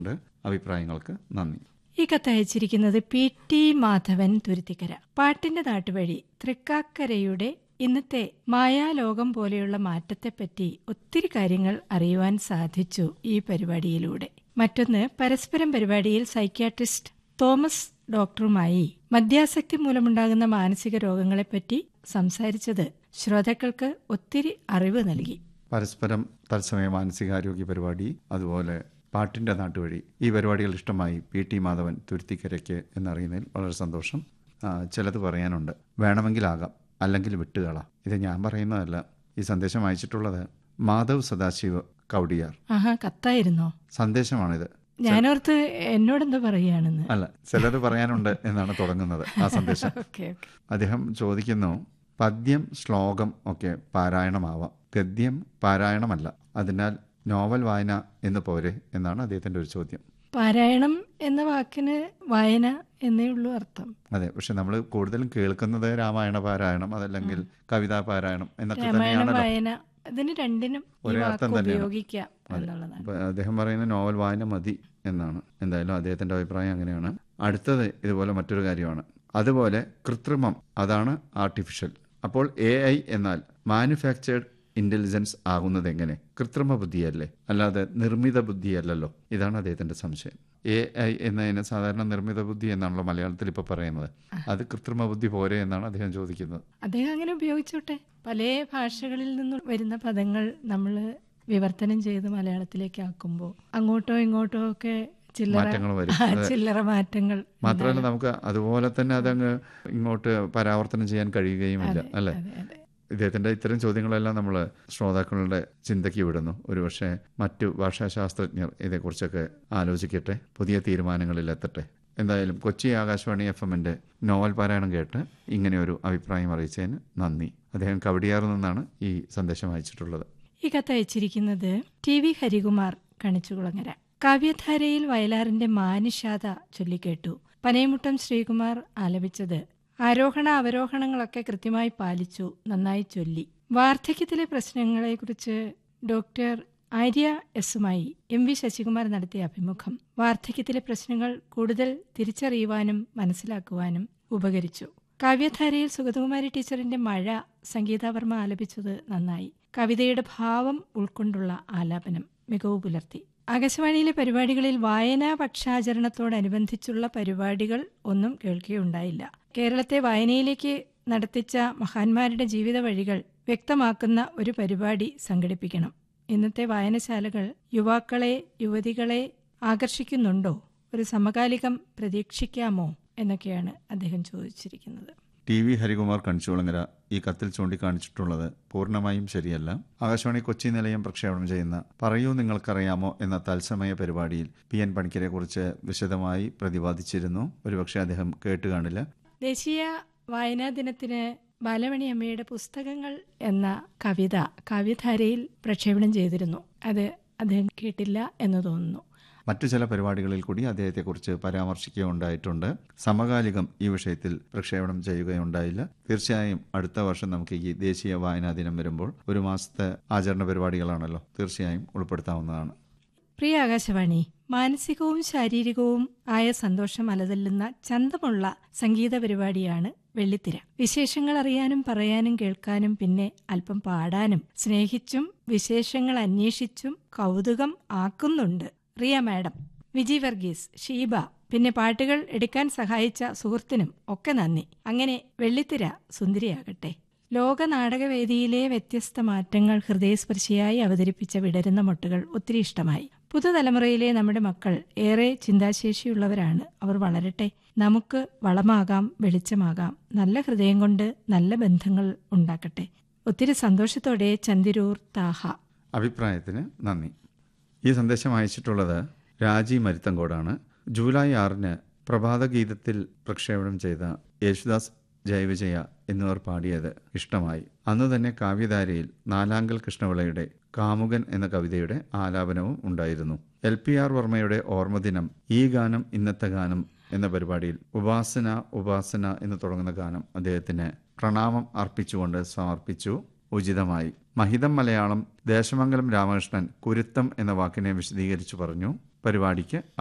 ഉണ്ട് അഭിപ്രായങ്ങൾക്ക് നന്ദി ഈ കത്ത് അയച്ചിരിക്കുന്നത് പി ടി മാധവൻ തുരുത്തിക്കര പാട്ടിന്റെ നാട്ടുവഴി തൃക്കാക്കരയുടെ ഇന്നത്തെ മായാലോകം പോലെയുള്ള മാറ്റത്തെപ്പറ്റി ഒത്തിരി കാര്യങ്ങൾ അറിയുവാൻ സാധിച്ചു ഈ പരിപാടിയിലൂടെ മറ്റൊന്ന് പരസ്പരം പരിപാടിയിൽ സൈക്യാട്രിസ്റ്റ് തോമസ് ഡോക്ടറുമായി മദ്യാസക്തി മൂലമുണ്ടാകുന്ന മാനസിക രോഗങ്ങളെപ്പറ്റി സംസാരിച്ചത് ശ്രോതാക്കൾക്ക് ഒത്തിരി അറിവ് നൽകി പരസ്പരം തത്സമയ മാനസികാരോഗ്യ പരിപാടി അതുപോലെ പാട്ടിന്റെ നാട്ടുവഴി ഈ പരിപാടികൾ ഇഷ്ടമായി പി ടി മാധവൻ തുരുത്തിക്കരയ്ക്ക് എന്നറിയുന്നതിൽ വളരെ സന്തോഷം ആ, ചിലത് പറയാനുണ്ട് വേണമെങ്കിലാകാം അല്ലെങ്കിൽ വിട്ടുകളാം ഇത് ഞാൻ പറയുന്നതല്ല ഈ സന്ദേശം അയച്ചിട്ടുള്ളത് മാധവ് സദാശിവ് കൗടിയാർ ആഹാ കത്തായിരുന്നോ സന്ദേശമാണിത് ഞാനോർത്ത് എന്നോടെന്തോ പറയുകയാണെന്ന് അല്ല ചിലത് പറയാനുണ്ട് എന്നാണ് തുടങ്ങുന്നത് ആ സന്ദേശം ഓക്കെ ഓക്കെ അദ്ദേഹം ചോദിക്കുന്നു പദ്യം ശ്ലോകം ഒക്കെ പാരായണമാവാം ഗദ്യം പാരായണമല്ല അതിനാൽ നോവൽ വായന എന്ന് പോരെ എന്നാണ് അദ്ദേഹത്തിന്റെ ഒരു ചോദ്യം പാരായണം എന്ന വാക്കിന് വായന എന്നേ ഉള്ളൂ അർത്ഥം അതെ പക്ഷെ നമ്മൾ കൂടുതലും കേൾക്കുന്നത് രാമായണ പാരായണം അതല്ലെങ്കിൽ കവിതാ പാരായണം എന്നൊക്കെ രാമായണം തന്നെയാണല്ലോ വായന ഇതിന് രണ്ടിനും ഈ ഒരേ വാക്ക് അർത്ഥം തന്നെയാണ്. ഉപയോഗിക്കാം എന്നുള്ളതാണ് അപ്പൊ അദ്ദേഹം പറയുന്ന നോവൽ വായന മതി എന്നാണ് എന്തായാലും അദ്ദേഹത്തിന്റെ അഭിപ്രായം അങ്ങനെയാണ് അടുത്തത് ഇതുപോലെ മറ്റൊരു കാര്യമാണ് അതുപോലെ കൃത്രിമം അതാണ് ആർട്ടിഫിഷ്യൽ അപ്പോൾ എ ഐ എന്നാൽ മാനുഫാക്ചേർഡ് ഇന്റലിജൻസ് ആകുന്നത് എങ്ങനെ കൃത്രിമ ബുദ്ധിയല്ലേ അല്ലാതെ നിർമ്മിത ബുദ്ധിയല്ലല്ലോ ഇതാണ് അദ്ദേഹത്തിന്റെ സംശയം എ ഐ എന്നതിന് സാധാരണ നിർമ്മിത ബുദ്ധി എന്നാണല്ലോ മലയാളത്തിൽ ഇപ്പോൾ പറയുന്നത് അത് കൃത്രിമ ബുദ്ധി പോരെ എന്നാണ് അദ്ദേഹം ചോദിക്കുന്നത് അദ്ദേഹം അങ്ങനെ ഉപയോഗിച്ചോട്ടെ പല ഭാഷകളിൽ നിന്ന് വരുന്ന പദങ്ങൾ നമ്മൾ വിവർത്തനം ചെയ്ത് മലയാളത്തിലേക്ക് ആക്കുമ്പോൾ അങ്ങോട്ടോ ഇങ്ങോട്ടോ ഒക്കെ ചില്ലറ മാറ്റങ്ങൾ വരും. ആ, ചില്ലറ മാറ്റങ്ങൾ മാത്രമല്ല നമുക്ക് അതുപോലെ തന്നെ അതങ്ങ് ഇങ്ങോട്ട് പരാവർത്തനം ചെയ്യാൻ കഴിയുകയുമില്ല അല്ലേ അതെ അതെ ഇദ്ദേഹത്തിന്റെ ഇത്തരം ചോദ്യങ്ങളെല്ലാം നമ്മൾ ശ്രോതാക്കളുടെ ചിന്തയ്ക്ക് വിടുന്നു ഒരുപക്ഷെ മറ്റു ഭാഷാശാസ്ത്രജ്ഞർ ഇതേക്കുറിച്ചൊക്കെ ആലോചിക്കട്ടെ പുതിയ തീരുമാനങ്ങളിൽ എത്തട്ടെ എന്തായാലും കൊച്ചി ആകാശവാണി എഫ് എമ്മിന്റെ നോവൽ പാരായണം കേട്ട് ഇങ്ങനെ ഒരു അഭിപ്രായം അറിയിച്ചതിന് നന്ദി അദ്ദേഹം കവടിയാറിൽ നിന്നാണ് ഈ സന്ദേശം അയച്ചിട്ടുള്ളത് ഈ കത്ത് അയച്ചിരിക്കുന്നത് ടി വി ഹരികുമാർ കണിച്ചുകുളങ്ങര കാവ്യധാരയിൽ വയലാറിന്റെ മാനുഷാത ചൊല്ലിക്കേട്ടു പനയമുട്ടം ശ്രീകുമാർ ആലപിച്ചത് ആരോഹണ അവരോഹണങ്ങളൊക്കെ കൃത്യമായി പാലിച്ചു നന്നായി ചൊല്ലി വാർദ്ധക്യത്തിലെ പ്രശ്നങ്ങളെക്കുറിച്ച് ഡോക്ടർ ആര്യ എസുമായി എം വി ശശികുമാർ നടത്തിയ അഭിമുഖം വാർദ്ധക്യത്തിലെ പ്രശ്നങ്ങൾ കൂടുതൽ തിരിച്ചറിയുവാനും മനസ്സിലാക്കുവാനും ഉപകരിച്ചു കാവ്യധാരയിൽ സുഗതകുമാരി ടീച്ചറിന്റെ മഴ സംഗീതാവർമ്മ ആലപിച്ചത് നന്നായി കവിതയുടെ ഭാവം ഉൾക്കൊണ്ടുള്ള ആലാപനം മികവ് പുലർത്തി ആകാശവാണിയിലെ പരിപാടികളിൽ വായനാ പക്ഷാചരണത്തോടനുബന്ധിച്ചുള്ള പരിപാടികൾ ഒന്നും കേൾക്കുകയുണ്ടായില്ല കേരളത്തെ വായനയിലേക്ക് നടത്തിച്ച മഹാന്മാരുടെ ജീവിത വഴികൾ വ്യക്തമാക്കുന്ന ഒരു പരിപാടി സംഘടിപ്പിക്കണം ഇന്നത്തെ വായനശാലകൾ യുവാക്കളെ യുവതികളെ ആകർഷിക്കുന്നുണ്ടോ ഒരു സമകാലികം പ്രതീക്ഷിക്കാമോ എന്നൊക്കെയാണ് അദ്ദേഹം ചോദിച്ചിരിക്കുന്നത് ടി വി ഹരികുമാർ കണിച്ചുകുളങ്ങര ഈ കത്തിൽ ചൂണ്ടിക്കാണിച്ചിട്ടുള്ളത് പൂർണ്ണമായും ശരിയല്ല ആകാശവാണി കൊച്ചി നിലയം പ്രക്ഷേപണം ചെയ്യുന്ന പറയൂ നിങ്ങൾക്കറിയാമോ എന്ന തത്സമയ പരിപാടിയിൽ പി എൻ പണിക്കരെ കുറിച്ച് വിശദമായി പ്രതിപാദിച്ചിരുന്നു ഒരുപക്ഷെ അദ്ദേഹം കേട്ടുകാണില്ല ദേശീയ വായനാ ദിനത്തിന് ബാലമണി അമ്മയുടെ പുസ്തകങ്ങൾ എന്ന കവിത കാവ്യധാരയിൽ പ്രക്ഷേപണം ചെയ്തിരുന്നു അത് അദ്ദേഹം കേട്ടില്ല എന്ന് തോന്നുന്നു മറ്റു ചില പരിപാടികളിൽ കൂടി അദ്ദേഹത്തെക്കുറിച്ച് പരാമർശിക്കുകയുണ്ടായിട്ടുണ്ട് സമകാലികം ഈ വിഷയത്തിൽ പ്രക്ഷേപണം ചെയ്യുകയുണ്ടായില്ല തീർച്ചയായും അടുത്ത വർഷം നമുക്ക് ഈ ദേശീയ വായനാ ദിനം വരുമ്പോൾ ഒരു മാസത്തെ ആചരണ പരിപാടികളാണല്ലോ തീർച്ചയായും ഉൾപ്പെടുത്താവുന്നതാണ് പ്രിയ ആകാശവാണി മാനസികവും ശാരീരികവും ആയ സന്തോഷം അലതല്ലുന്ന ചന്തമുള്ള സംഗീത പരിപാടിയാണ് വെള്ളിത്തിര വിശേഷങ്ങൾ അറിയാനും പറയാനും കേൾക്കാനും പിന്നെ അല്പം പാടാനും സ്നേഹിച്ചും വിശേഷങ്ങൾ അന്വേഷിച്ചും കൗതുകം ആക്കുന്നുണ്ട് റിയ മാഡം വിജി വർഗീസ് ഷീബ പിന്നെ പാട്ടുകൾ എടുക്കാൻ സഹായിച്ച സുഹൃത്തിനും ഒക്കെ നന്ദി അങ്ങനെ വെള്ളിത്തിര സുന്ദരിയാകട്ടെ ലോക നാടകവേദിയിലെ വ്യത്യസ്ത മാറ്റങ്ങൾ ഹൃദയസ്പർശിയായി അവതരിപ്പിച്ച വിടരുന്ന മൊട്ടുകൾ ഒത്തിരി ഇഷ്ടമായി പുതുതലമുറയിലെ നമ്മുടെ മക്കൾ ഏറെ ചിന്താശേഷിയുള്ളവരാണ് അവർ വളരട്ടെ നമുക്ക് വളമാകാം വെളിച്ചമാകാം നല്ല ഹൃദയം കൊണ്ട് നല്ല ബന്ധങ്ങൾ ഉണ്ടാക്കട്ടെ ഒത്തിരി സന്തോഷത്തോടെ ചന്ദിരൂർ താഹ അഭിപ്രായത്തിന് നന്ദി ഈ സന്ദേശം അയച്ചിട്ടുള്ളത് രാജി മരുത്തങ്കോടാണ് ജൂലൈ ആറിന് പ്രഭാതഗീതത്തിൽ പ്രക്ഷേപണം ചെയ്ത യേശുദാസ് ജയവിജയ എന്നിവർ പാടിയത് ഇഷ്ടമായി അന്ന് തന്നെ കാവ്യധാരയിൽ നാലാങ്കൽ കൃഷ്ണപിള്ളയുടെ കാമുകൻ എന്ന കവിതയുടെ ആലാപനവും ഉണ്ടായിരുന്നു എൽ പി ആർ വർമ്മയുടെ ഓർമ്മദിനം ഈ ഗാനം ഇന്നത്തെ ഗാനം എന്ന പരിപാടിയിൽ ഉപാസന ഉപാസന എന്ന് തുടങ്ങുന്ന ഗാനം അദ്ദേഹത്തിന് പ്രണാമം അർപ്പിച്ചുകൊണ്ട് സമർപ്പിച്ചു ഉചിതമായി മഹിതം മലയാളം ദേശമംഗലം രാമകൃഷ്ണൻ കുരുത്തം എന്ന വാക്കിനെ വിശദീകരിച്ചു പറഞ്ഞു പരിപാടിക്ക്